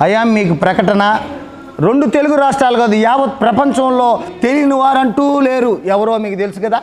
అయ్యా మీకు ప్రకటన రెండు తెలుగు రాష్ట్రాలు కాదు యావత్ ప్రపంచంలో తెలియని వారంటూ లేరు ఎవరో మీకు తెలుసు కదా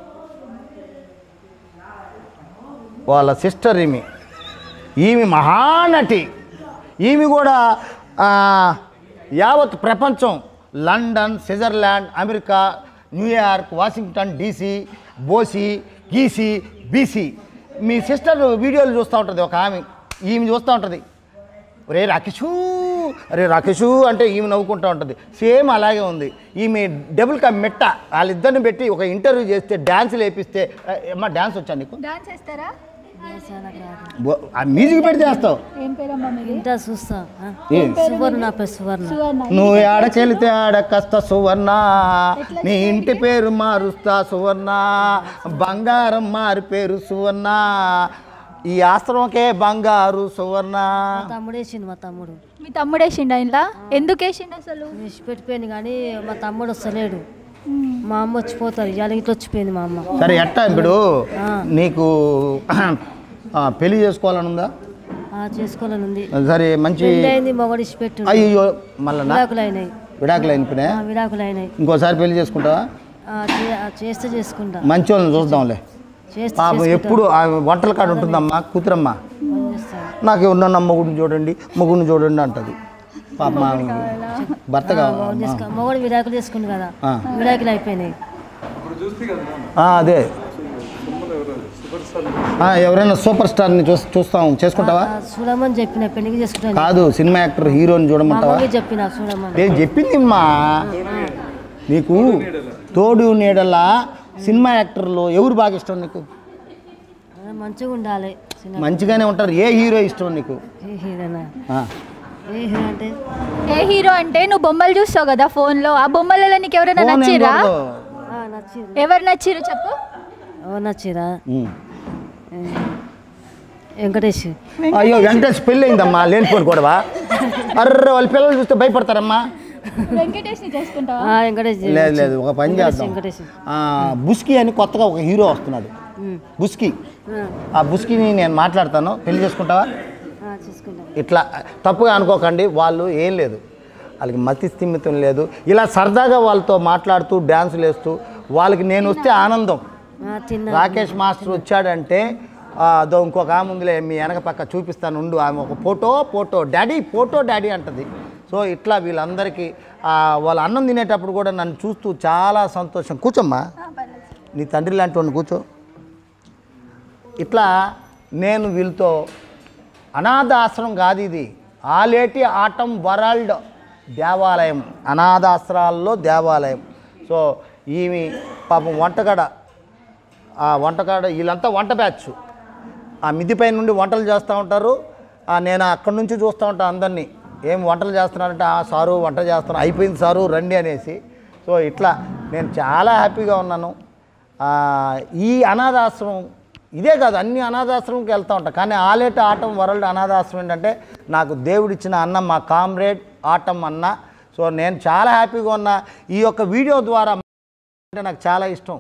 వాళ్ళ సిస్టర్ ఈమె ఈమె మహానటి ఈమె కూడా ఆ, యావత్ ప్రపంచం London Switzerland America New York Washington DC బోసి గీసి బీసీ మీ సిస్టర్ వీడియోలు చూస్తూ ఉంటుంది ఒక ఆమె ఈమె చూస్తూ ఉంటుంది రే రాకేషు అరే రాకేషు అంటే ఈమె నవ్వుకుంటూ ఉంటుంది సేమ్ అలాగే ఉంది ఈమె డబుల్ కా మెట్ట వాళ్ళిద్దరిని పెట్టి ఒక ఇంటర్వ్యూ చేస్తే డ్యాన్స్ వేపిస్తే అమ్మా డ్యాన్స్ వచ్చా నీకు డాన్స్ చేస్తారా బో- ఆ మ్యూజిక్ పెడితే వేస్తావు ఏం పేరమ్మా మీది ఇంత చూస్తా ఆ? ఏ? సువర్ణ నా పేరు సువర్ణ సువర్ణ నువ్వు ఆడకెళితే ఆడకస్త సువర్ణ నీ ఇంటి పేరు మారుస్తా సువర్ణ బంగారం మారి పేరు సువర్ణ ఈ ఆశ్రమంకే బంగారు సువర్ణ మా తమ్ముడు వేసిండు మా తమ్ముడు మీ తమ్ముడు వేసిండు ఇంట్లో ఎందుకు వేసిండు అసలు విడిచిపెట్టిపోయింది కానీ మా తమ్ముడు వస్తలేడు మా అమ్మ వచ్చిపోతారు ఇవాళ ఇట్లా వచ్చిపోయింది మా అమ్మ సరే ఎట్టా ఇప్పుడు ఆ. నీకు ఆ, పెళ్లి చేసుకోవాలని ఉందా ఆ, చేసుకోవాలని ఉంది సరే మంచి పెళ్ళి అయింది మొగడు ఇచ్చిపెట్టు అయ్యో మళ్ళా విడాకులు అయినాయి విడాకులు అయిపోయినా ఆ, విడాకులు అయినాయి ఇంకోసారి పెళ్లి చేసుకుంటావా ఆ, చే- ఆ, చేస్తే చేసుకుంటా మంచి వాళ్ళని చూద్దాంలే చేస్తే పాపం ఎప్పుడు ఆ వంటల కాడ ఉంటుందమ్మా కూతురమ్మా చేసుకుంటా. చేస్తాను. నాకు ఉన్న మొగుడిని చూడండి మొగుడిని చూడండి అంటది పాప మా భర్త ఆ, కావాలి మొగడు చేసుకో మొగడు విడాకులు చేసుకుంది కదా ఆ. విడాకులు అయిపోయినాయి ఆ, అదే ఆ, ఎవరైనా సూపర్ స్టార్ని చూ చూస్తాం చేసుకుంటావా ఆ, చూడమని చెప్పిన పెళ్లికి చేసుకుంటాను కాదు సినిమా యాక్టర్ హీరోని మా చూడమంటావా అమ్మకి చెప్పిన చూడమని నేను చెప్పింది మా నీకు తోడు నీడలా సినిమా యాక్టర్లో ఎవరు బాగా ఇష్టం నీకు ఆ, మంచిగా ఉండాలి చిన్న మంచిగానే ఉంటారు ఏ హీరో ఇష్టం నీకు ఏ హీరోనా ఆ. ఏ హీరో అంటే ఏ హీరో అంటే నువ్వు బొమ్మలు చూస్తావు కదా ఫోన్ లో ఆ బొమ్మలలో నీకు ఎవరైనా ఫోన్ ఏం నచ్చిరా చూడదు. ఆ, నచ్చిరు ఎవరు నచ్చిరు చెప్పు ఎవరు నచ్చిరా ఉమ్. వెంకటేష్ అయ్యో వెంకటేష్ పెళ్ళి అయిందమ్మా లేనిపోను కూడావా అర్రే వాళ్ళ పిల్లలు చూస్తే భయపడతారమ్మా వెంకటేష్ ని చేసుకుంటావా ఆ, వెంకటేష్ లేదు లేదు ఒక పని చేద్దాం వెంకటేష్ ఆ, బుస్కి అని కొత్తగా ఒక హీరో వస్తున్నాడు ఉమ్. బుస్కి ఆ, ఆ బుస్కిని నేను మాట్లాడతాను పెళ్లి చేసుకుంటావా ఆ, చూసుకుంటా ఇట్లా తప్పుగా అనుకోకండి వాళ్ళు ఏం లేదు వాళ్ళకి మతి స్థిమితం లేదు ఇలా సరదాగా వాళ్ళతో మాట్లాడుతూ డ్యాన్సులు వేస్తూ వాళ్ళకి నేను వస్తే ఆనందం ఆ, తిన్నా రాకేష్ మాస్టర్ వచ్చాడంటే ఆ, అదో ఇంకొక ఆమె ఉందిలే మీ వెనక పక్క చూపిస్తాను ఉండు ఆమె ఒక photo photo daddy photo daddy అంటది సో ఇట్లా వీళ్ళందరికీ ఆ, వాళ్ళ అన్నం తినేటప్పుడు కూడా నన్ను చూస్తూ చాలా సంతోషం కూర్చోమ్మా నీ తండ్రి లాంటి వాడిని కూర్చో ఇట్లా నేను వీళ్ళతో అనాథ ఆశ్రమం కాదు ఇది ఆలేటి ఆటం వరల్డ్ దేవాలయం అనాథాశ్రాల్లో దేవాలయం సో ఈమె పాపం వంటగడ ఆ వంటకాడ వీళ్ళంతా వంట బ్యాచ్ ఆ మిదిపై నుండి వంటలు చేస్తూ ఉంటారు ఆ నేను అక్కడి నుంచి చూస్తూ ఉంటాను అందరినీ ఏం వంటలు చేస్తున్నారంటే ఆ సారు వంట చేస్తున్నాను అయిపోయింది సారు రండి అనేసి సో ఇట్లా నేను చాలా హ్యాపీగా ఉన్నాను ఆ, ఈ అనాథాశ్రమం ఇదే కాదు అన్ని అనాథాశ్రమంకి వెళ్తూ ఉంటాను కానీ ఆలేట ఆటం వరల్డ్ అనాథాశ్రమం ఏంటంటే నాకు దేవుడిచ్చిన అన్న మా కామ్రేడ్ ఆటం అన్న సో నేను చాలా హ్యాపీగా ఉన్నా ఈ యొక్క వీడియో ద్వారా అంటే నాకు చాలా ఇష్టం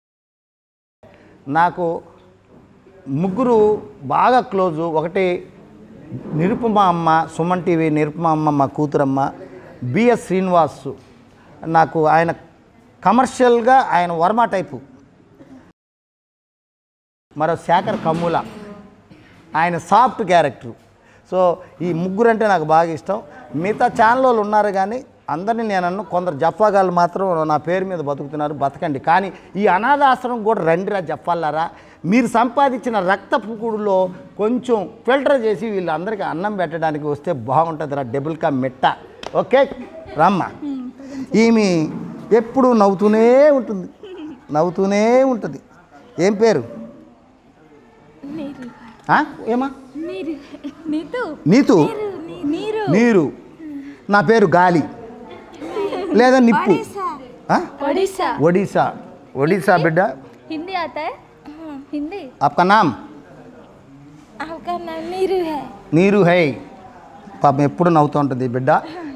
నాకు ముగ్గురు బాగా క్లోజు ఒకటి నిరుపమ అమ్మ సుమన్ టీవీ నిరుపమ అమ్మ మా కూతురమ్మ బిఎస్ శ్రీనివాస్ నాకు ఆయన కమర్షియల్గా ఆయన వర్మ టైపు మరో శేఖర్ కమ్ముల ఆయన సాఫ్ట్ క్యారెక్టర్ సో ఈ ముగ్గురు అంటే నాకు బాగా ఇష్టం మిగతా ఛానల్ వాళ్ళు ఉన్నారు కానీ అందరినీ నేను అన్ను కొందరు జఫాగాళ్ళు మాత్రం నా పేరు మీద బతుకుతున్నారు బతకండి కానీ ఈ అనాథాశ్రమం కూడా రండిరా జఫాలారా మీరు సంపాదించిన రక్తపు కూడులో కొంచెం ఫిల్టర్ చేసి వీళ్ళందరికీ అన్నం పెట్టడానికి వస్తే బాగుంటుందిరా డబుల్ కా మిట్ట ఓకే రమ్మ ఈమె ఎప్పుడు నవ్వుతూనే ఉంటుంది నవ్వుతూనే ఉంటుంది ఏం పేరు ఆ? ఏమా నీరు నీతు నీతు నీరు నీరు నా పేరు గాలి లేదా నిప్పు ఆ? ఒడిశా ఒడిశా ఒడిశా బిడ్డ हिंदी आता है हिंदी आपका नाम आपका नाम नीरू है నీరు హై పాపం ఎప్పుడు నవ్వుతూ ఉంటుంది ఈ బిడ్డ